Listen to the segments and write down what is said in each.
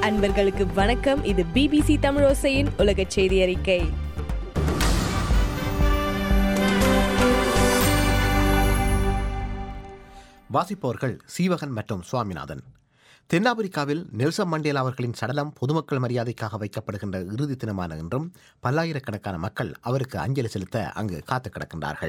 அன்பர்களுக்கு வணக்கம் இது பிபிசி தமிழோசையின் உலக செய்தி அறிக்கை வாசிப்பவர்கள் சீவகன் மற்றும் சுவாமிநாதன் தென்னாப்பிரிக்காவில் நெல்சன் மண்டேலா அவர்களின் சடலம் பொதுமக்கள் மரியாதைக்காக வைக்கப்படுகின்ற இறுதி தினமான இன்றும் பல்லாயிரக்கணக்கான மக்கள் அவருக்கு அஞ்சலி செலுத்த அங்கு காத்து கிடக்கின்றார்கள்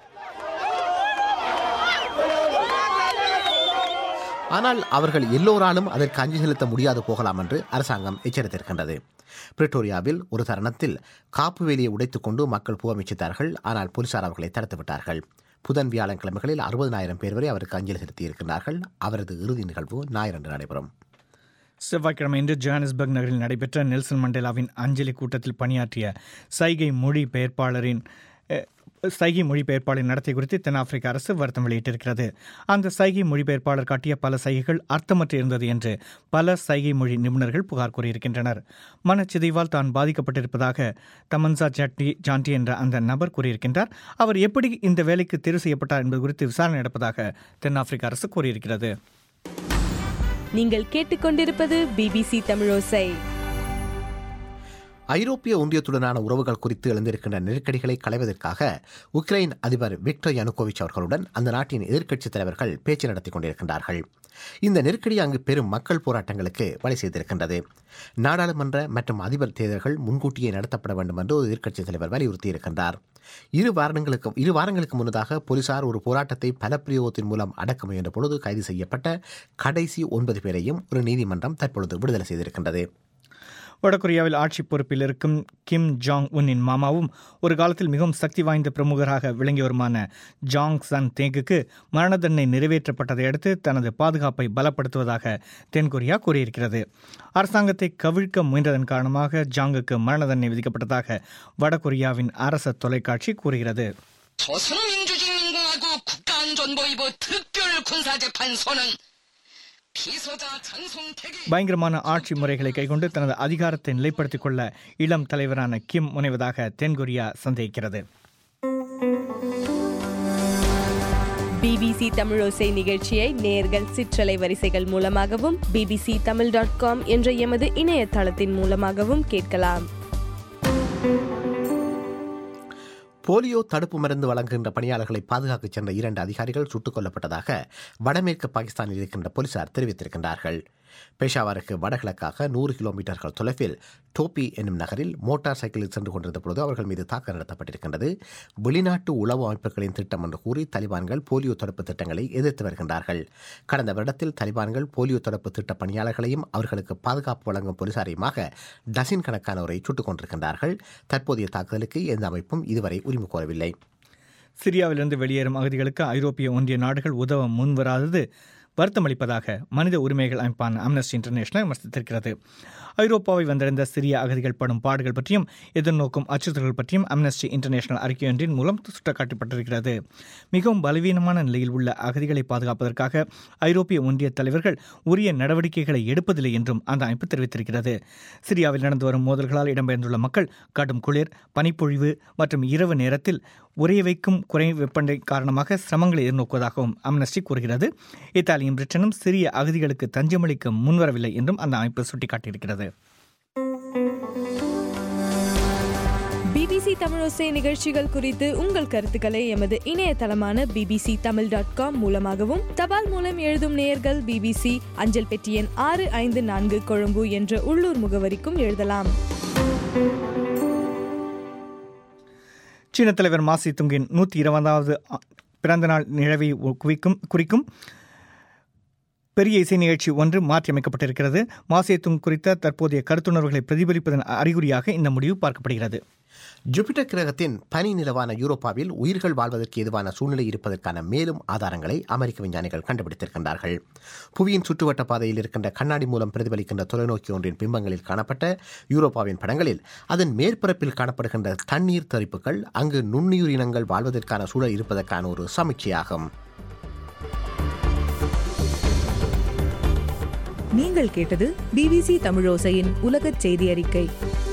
ஆனால் அவர்கள் எல்லோராலும் அதற்கு அஞ்சலி செலுத்த முடியாது போகலாம் என்று அரசாங்கம் எச்சரித்திருக்கின்றது பிரிட்டோரியாவில் ஒரு தருணத்தில் காப்பு வேலியை உடைத்துக் கொண்டு மக்கள் புகமிச்சித்தார்கள் ஆனால் போலீசார் அவர்களை தடுத்து விட்டார்கள் புதன் வியாழக்கிழமைகளில் அறுபதனாயிரம் பேர் வரை அவருக்கு அஞ்சலி செலுத்தியிருக்கிறார்கள் அவரது இறுதி நிகழ்வு ஞாயிறன்று நடைபெறும் செவ்வாய்க்கிழமை இன்று ஜோஹானஸ்பர்க் நகரில் நடைபெற்ற நெல்சன் மண்டேலாவின் அஞ்சலி கூட்டத்தில் பணியாற்றிய சைகை மொழி பெயர்ப்பாளரின் அஹ், சைகை மொழிபெயர்ப்பாளரின் நடத்தை குறித்து தென்னாப்பிரிக்க அரசு வருத்தம் வெளியிட்டிருக்கிறது அந்த சைகை மொழிபெயர்ப்பாளர் காட்டிய பல சைகைகள் அர்த்தமற்று இருந்தது என்று பல சைகை மொழி நிபுணர்கள் புகார் கூறியிருக்கின்றனர் மனச்சிதைவால் தான் பாதிக்கப்பட்டிருப்பதாக தமன்சா ஜாட்டி ஜான்டி என்ற அந்த நபர் கூறியிருக்கின்றார் அவர் எப்படி இந்த வேலைக்கு தேர்வு செய்யப்பட்டார் என்பது குறித்து விசாரணை நடப்பதாக தென்னாப்பிரிக்க அரசு கூறியிருக்கிறது நீங்கள் கேட்டுக்கொண்டிருப்பது பிபிசி தமிழோசை ஐரோப்பிய ஒன்றியத்துடனான உறவுகள் குறித்து எழுந்திருக்கின்ற நெருக்கடிகளை களைவதற்காக உக்ரைன் அதிபர் விக்டர் யனுகோவிச் அவர்களுடன் அந்த நாட்டின் எதிர்க்கட்சித் தலைவர்கள் பேச்சு நடத்திக் கொண்டிருக்கின்றார்கள் இந்த நெருக்கடி அங்கு பெரும் மக்கள் போராட்டங்களுக்கு வழி செய்திருக்கின்றது நாடாளுமன்ற மற்றும் அதிபர் தேர்தல்கள் முன்கூட்டியே நடத்தப்பட வேண்டும் என்று ஒரு எதிர்க்கட்சித் தலைவர் வலியுறுத்தியிருக்கின்றார் இரு வாரங்களுக்கு இரு வாரங்களுக்கு முன்னதாக போலீசார் ஒரு போராட்டத்தை பலப்பிரயோகத்தின் மூலம் அடக்க முயன்ற பொழுது கைது செய்யப்பட்ட கடைசி ஒன்பது பேரையும் ஒரு நீதிமன்றம் தற்பொழுது விடுதலை செய்திருக்கின்றது வடகொரியாவில் ஆட்சி பொறுப்பில் இருக்கும் கிம் ஜாங் உன்னின் மாமாவும் ஒரு காலத்தில் மிகவும் சக்தி வாய்ந்த பிரமுகராக விளங்கியவருமான ஜாங் சன் தேங்குக்கு மரண தண்டனை நிறைவேற்றப்பட்டதை அடுத்து தனது பாதுகாப்பை பலப்படுத்துவதாக தென்கொரியா கூறியிருக்கிறது அரசாங்கத்தை கவிழ்க்க முயன்றதன் காரணமாக ஜாங்குக்கு மரண தண்டனை விதிக்கப்பட்டதாக வடகொரியாவின் அரச தொலைக்காட்சி கூறுகிறது 조선민주주의인공화국 국가안전보위부 특별군사재판소는 피소자 장송택의 பயங்கரமான ஆட்சி முறைகளை கைக்கொண்டு தனது அதிகாரத்தை நிலைப்படுத்திக் கொள்ள இளம் தலைவரான கிம் முனைவதாக தென்கொரியா சந்தேகிக்கிறது பிபிசி தமிழோசை நிகழ்ச்சியை நேர்கள் சிற்றலை வரிசைகள் மூலமாகவும் பிபிசி தமிழ் டாட் காம் என்ற எமது இணையதளத்தின் மூலமாகவும் கேட்கலாம் போலியோ தடுப்பு மருந்து வழங்குகின்ற பணியாளர்களை பாதுகாக்கச் சென்ற இரண்டு அதிகாரிகள் சுட்டுக் கொல்லப்பட்டதாக வடமேற்கு பாகிஸ்தானில் இருக்கின்ற போலீசார் தெரிவித்திருக்கின்றார்கள் பெஷாவருக்கு வடகிழக்காக நூறு கிலோமீட்டர்கள் தொலைவில் டோப்பி என்னும் நகரில் மோட்டார் சைக்கிளில் சென்று கொண்டிருந்த பொழுது அவர்கள் மீது தாக்குதல் நடத்தப்பட்டிருக்கின்றது வெளிநாட்டு உளவு அமைப்புகளின் திட்டம் என்று கூறி தலிபான்கள் போலியோ தடுப்பு திட்டங்களை எதிர்த்து வருகின்றார்கள் கடந்த வருடத்தில் தலிபான்கள் போலியோ தடுப்பு திட்ட பணியாளர்களையும் அவர்களுக்கு பாதுகாப்பு வழங்கும் போலீசாரையுமாக டசின் கணக்கானோரை சுட்டுக் கொண்டிருக்கின்றார்கள் தற்போதைய தாக்குதலுக்கு எந்த அமைப்பும் இதுவரை உரிமை கோரவில்லை சிரியாவிலிருந்து வெளியேறும் அகதிகளுக்கு ஐரோப்பிய ஒன்றிய நாடுகள் உதவ முன்வராதது வருத்தமளிப்பதாக மனித உரிமைகள் அமைப்பான அம்னஸ்டி இன்டர்நேஷனல் விமர்சித்திருக்கிறது ஐரோப்பாவை வந்தடைந்த சிரிய அகதிகள் படும் பாடுகள் பற்றியும் எதிர்நோக்கும் அச்சுறுத்தல்கள் பற்றியும் அம்னஸ்டி இன்டர்நேஷனல் அறிக்கையொன்றின் மூலம் சுட்டிக்காட்டப்பட்டிருக்கிறது மிகவும் பலவீனமான நிலையில் உள்ள அகதிகளை பாதுகாப்பதற்காக ஐரோப்பிய ஒன்றிய தலைவர்கள் உரிய நடவடிக்கைகளை எடுப்பதில்லை என்றும் அந்த அமைப்பு தெரிவித்திருக்கிறது சிரியாவில் நடந்து வரும் மோதல்களால் இடம்பெயர்ந்துள்ள மக்கள் கடும் குளிர் பனிப்பொழிவு மற்றும் இரவு நேரத்தில் உறைய வைக்கும் குறை வெப்பநிலை காரணமாக சிரமங்களை எதிர்நோக்குவதாகவும் அம்னஸ்டி கூறுகிறது இத்தாலியும் பிரிட்டனும் சிறிய அகதிகளுக்கு தஞ்சமளிக்க முன்வரவில்லை என்றும் அந்த அமைப்பு சுட்டிக்காட்டியிருக்கிறது பிபிசி தமிழோசை நிகழ்ச்சிகள் குறித்து உங்கள் கருத்துக்களை எமது இணையதளமான பிபிசி தமிழ் டாட் காம் மூலமாகவும் தபால் மூலம் எழுதும் நேயர்கள் பிபிசி அஞ்சல் பெட்டி எண் ஆறு ஐந்து நான்கு கொழும்பு என்ற உள்ளூர் முகவரிக்கும் எழுதலாம் சீன தலைவர் மாசி துங்கின் நூற்றி இருபதாவது பிறந்தநாள் நிழவை குவிக்கும் குறிக்கும் பெரிய இசை நிகழ்ச்சி ஒன்று மாற்றியமைக்கப்பட்டிருக்கிறது மாசேத்துங் குறித்த தற்போதைய கருத்துணர்வுகளை பிரதிபலிப்பதன் அறிகுறியாக இந்த முடிவு பார்க்கப்படுகிறது ஜூபிட்டர் கிரகத்தின் பனி நிலவான யூரோப்பாவில் உயிர்கள் வாழ்வதற்கு எதுவான சூழ்நிலை இருப்பதற்கான மேலும் ஆதாரங்களை அமெரிக்க விஞ்ஞானிகள் கண்டுபிடித்திருக்கின்றார்கள் புவியின் சுற்றுவட்ட பாதையில் இருக்கின்ற கண்ணாடி மூலம் பிரதிபலிக்கின்ற தொலைநோக்கி ஒன்றின் பிம்பங்களில் காணப்பட்ட யூரோப்பாவின் படங்களில் அதன் மேற்பரப்பில் காணப்படுகின்ற தண்ணீர் தரிப்புகள் அங்கு நுண்ணுயிரினங்கள் வாழ்வதற்கான சூழல் இருப்பதற்கான ஒரு சமீட்சையாகும் நீங்கள் கேட்டது பிபிசி தமிழோசையின் உலகச் செய்தி அறிக்கை